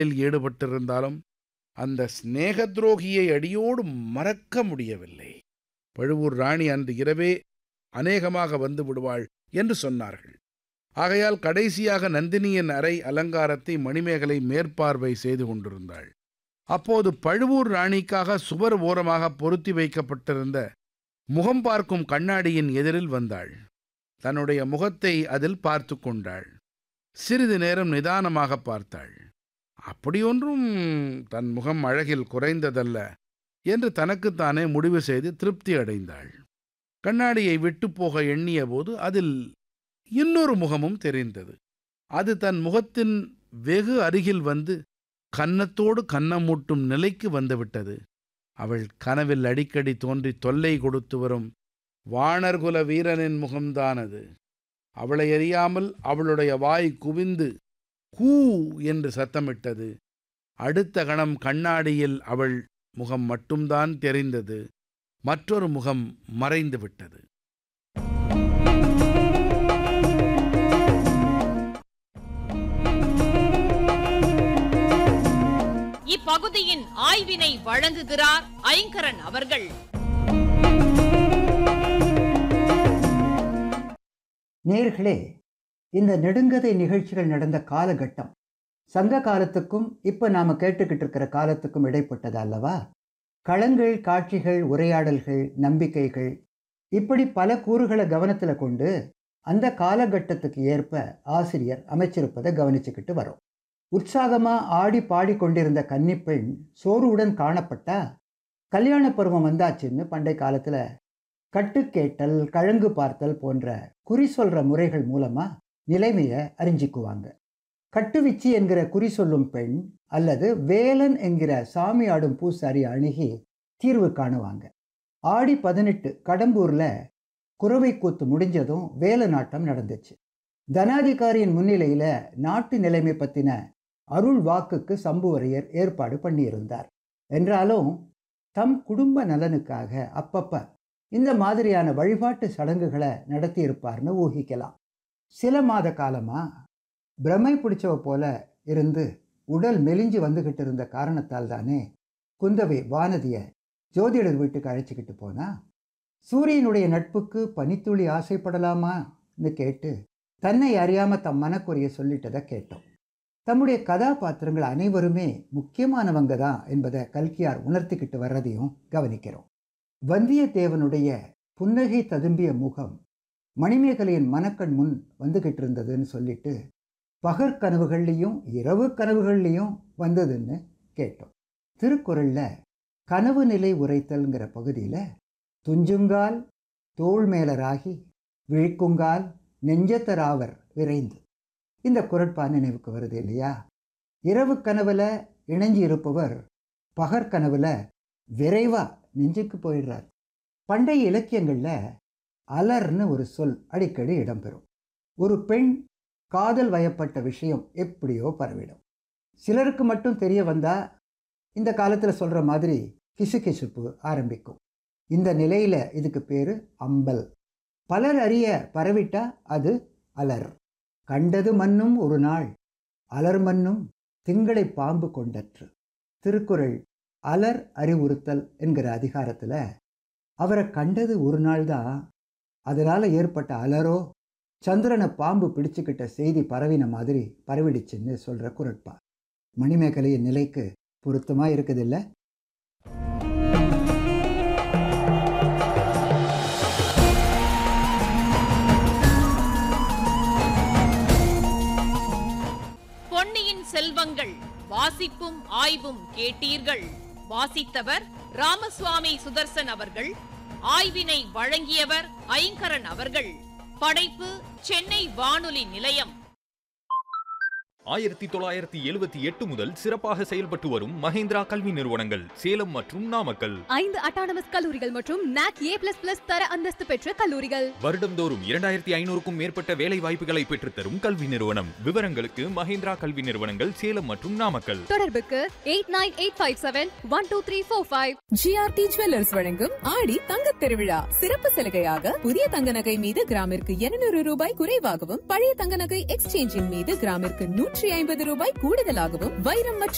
ஈடுபட்டிருந்தாலும் அந்த சிநேக துரோகியை அடியோடு மறக்க முடியவில்லை பழுவூர் ராணி அன்று இரவே அநேகமாக வந்து விடுவாள் என்று சொன்னார்கள் ஆகையால் கடைசியாக நந்தினியின் அறை அலங்காரத்தை மணிமேகலை மேற்பார்வை செய்து கொண்டிருந்தாள் அப்போது பழுவூர் ராணிக்காக சுவர் ஓரமாக பொருத்தி வைக்கப்பட்டிருந்த முகம் பார்க்கும் கண்ணாடியின் எதிரில் வந்தாள் தன்னுடைய முகத்தை அதில் பார்த்து கொண்டாள் சிறிது நேரம் நிதானமாக பார்த்தாள் அப்படியொன்றும் தன் முகம் அழகில் குறைந்ததல்ல என்று தனக்குத்தானே முடிவு செய்து திருப்தி அடைந்தாள் கண்ணாடியை விட்டு போக எண்ணிய போது அதில் இன்னொரு முகமும் தெரிந்தது அது தன் முகத்தின் வெகு அருகில் வந்து கன்னத்தோடு கன்னமூட்டும் நிலைக்கு வந்துவிட்டது அவள் கனவில் அடிக்கடி தோன்றி தொல்லை கொடுத்து வரும் வாணர்குல வீரனின் முகம்தான் அது அவளை அறியாமல் அவளுடைய வாய் குவிந்து கூ என்று சத்தமிட்டது அடுத்த கணம் கண்ணாடியில் அவள் முகம் மட்டும்தான் தெரிந்தது மற்றொரு முகம் மறைந்து விட்டது இப்பகுதியின் ஆய்வினை வழங்குகிறார் ஐங்கரன் அவர்கள் நேர்களே இந்த நெடுங்கதை நிகழ்ச்சிகள் நடந்த காலகட்டம் சங்க காலத்துக்கும் இப்போ நாம் கேட்டுக்கிட்டு இருக்கிற காலத்துக்கும் இடைப்பட்டது அல்லவா களங்கள் காட்சிகள் உரையாடல்கள் நம்பிக்கைகள் இப்படி பல கூறுகளை கவனத்தில் கொண்டு அந்த காலகட்டத்துக்கு ஏற்ப ஆசிரியர் அமைச்சிருப்பதை கவனிச்சுக்கிட்டு வரோம் உற்சாகமாக ஆடி பாடிக்கொண்டிருந்த கன்னிப்பெண் சோர்வுடன் காணப்பட்டா கல்யாண பருவம் வந்தாச்சுன்னு பண்டை காலத்தில் கட்டுக்கேட்டல் கழங்கு பார்த்தல் போன்ற குறி சொல்கிற முறைகள் மூலமாக நிலைமையை அறிஞ்சிக்குவாங்க கட்டுவிச்சி என்கிற குறி சொல்லும் பெண் அல்லது வேலன் என்கிற சாமி ஆடும் பூசாரி அணுகி தீர்வு காணுவாங்க ஆடி பதினெட்டு கடம்பூரில் குறவை கூத்து முடிஞ்சதும் வேல நாட்டம் நடந்துச்சு தனாதிகாரியின் முன்னிலையில் நாட்டு நிலைமை பற்றின அருள் வாக்குக்கு சம்புவரையர் ஏற்பாடு பண்ணியிருந்தார் என்றாலும் தம் குடும்ப நலனுக்காக அப்பப்ப இந்த மாதிரியான வழிபாட்டு சடங்குகளை நடத்தியிருப்பார்னு ஊகிக்கலாம் சில மாத காலமாக பிரமை பிடிச்சவ போல இருந்து உடல் மெலிஞ்சு வந்துக்கிட்டு இருந்த காரணத்தால் தானே குந்தவை வானதியை ஜோதிடர் வீட்டுக்கு அழைச்சிக்கிட்டு போனா சூரியனுடைய நட்புக்கு பனித்துளி ஆசைப்படலாமான்னு கேட்டு தன்னை அறியாம தம் மனக்குறைய சொல்லிட்டதை கேட்டோம் தம்முடைய கதாபாத்திரங்கள் அனைவருமே முக்கியமானவங்க தான் என்பதை கல்கியார் உணர்த்திக்கிட்டு வர்றதையும் கவனிக்கிறோம் வந்தியத்தேவனுடைய புன்னகை ததும்பிய முகம் மணிமேகலையின் மனக்கண் முன் வந்துகிட்டு இருந்ததுன்னு சொல்லிட்டு பகற்கனவுகள்லையும் இரவு கனவுகள்லையும் வந்ததுன்னு கேட்டோம் திருக்குறளில் கனவு நிலை உரைத்தல்ங்கிற பகுதியில் துஞ்சுங்கால் தோள் மேலராகி விழிக்குங்கால் நெஞ்சத்தராவர் விரைந்து இந்த குரட்பா நினைவுக்கு வருது இல்லையா இரவு கனவுல இணைஞ்சு இருப்பவர் பகற்கனவுல விரைவா நெஞ்சுக்கு போயிடுறார் பண்டைய இலக்கியங்களில் அலர்னு ஒரு சொல் அடிக்கடி இடம்பெறும் ஒரு பெண் காதல் வயப்பட்ட விஷயம் எப்படியோ பரவிடும் சிலருக்கு மட்டும் தெரிய வந்தா இந்த காலத்தில் சொல்கிற மாதிரி கிசுகிசுப்பு ஆரம்பிக்கும் இந்த நிலையில் இதுக்கு பேர் அம்பல் பலர் அறிய பரவிட்டா அது அலர் கண்டது மண்ணும் ஒரு நாள் அலர் மண்ணும் திங்களை பாம்பு கொண்டற்று திருக்குறள் அலர் அறிவுறுத்தல் என்கிற அதிகாரத்தில் அவரை கண்டது ஒரு நாள் தான் அதனால் ஏற்பட்ட அலரோ சந்திரனை பாம்பு பிடிச்சுக்கிட்ட செய்தி பரவின மாதிரி பரவிடுச்சுன்னு சொல்கிற குரட்பா மணிமேகலையின் நிலைக்கு பொருத்தமாக இருக்குதில்ல பொன்னியின் செல்வங்கள் வாசிப்பும் ஆய்வும் கேட்டீர்கள் வாசித்தவர் ராமசுவாமி சுதர்சன் அவர்கள் ஆய்வினை வழங்கியவர் ஐங்கரன் அவர்கள் படைப்பு சென்னை வானொலி நிலையம் ஆயிரத்தி தொள்ளாயிரத்தி எழுபத்தி எட்டு முதல் சிறப்பாக செயல்பட்டு வரும் மஹேந்திரா கல்வி நிறுவனங்கள் சேலம் மற்றும் நாமக்கல் ஐந்து அட்டானமஸ் கல்லூரிகள் மற்றும் நாக் ஏ பிளஸ் பிளஸ் தர அந்தஸ்து பெற்ற கல்லூரிகள் வருடந்தோறும் இரண்டாயிரத்தி ஐநூறுக்கும் மேற்பட்ட வேலை வாய்ப்புகளை பெற்றுத்தரும் கல்வி நிறுவனம் விவரங்களுக்கு மஹேந்திரா கல்வி நிறுவனங்கள் சேலம் மற்றும் நாமக்கல் தொடர்புக்கு eight nine eight five seven one two three four five GRT jewellers வழங்கும் ஆடி தங்கத் திருவிழா சிறப்பு சலுகையாக புதிய தங்க நகை மீது கிராமிற்கு இருநூறு ரூபாய் குறைவாகவும் பழைய தங்க நகை எக்ஸ்சேஞ்சின் மீது கிராமிற்கு நூற்றி ஐம்பது ரூபாய் கூடுதலாகவும் வைரம் மற்றும்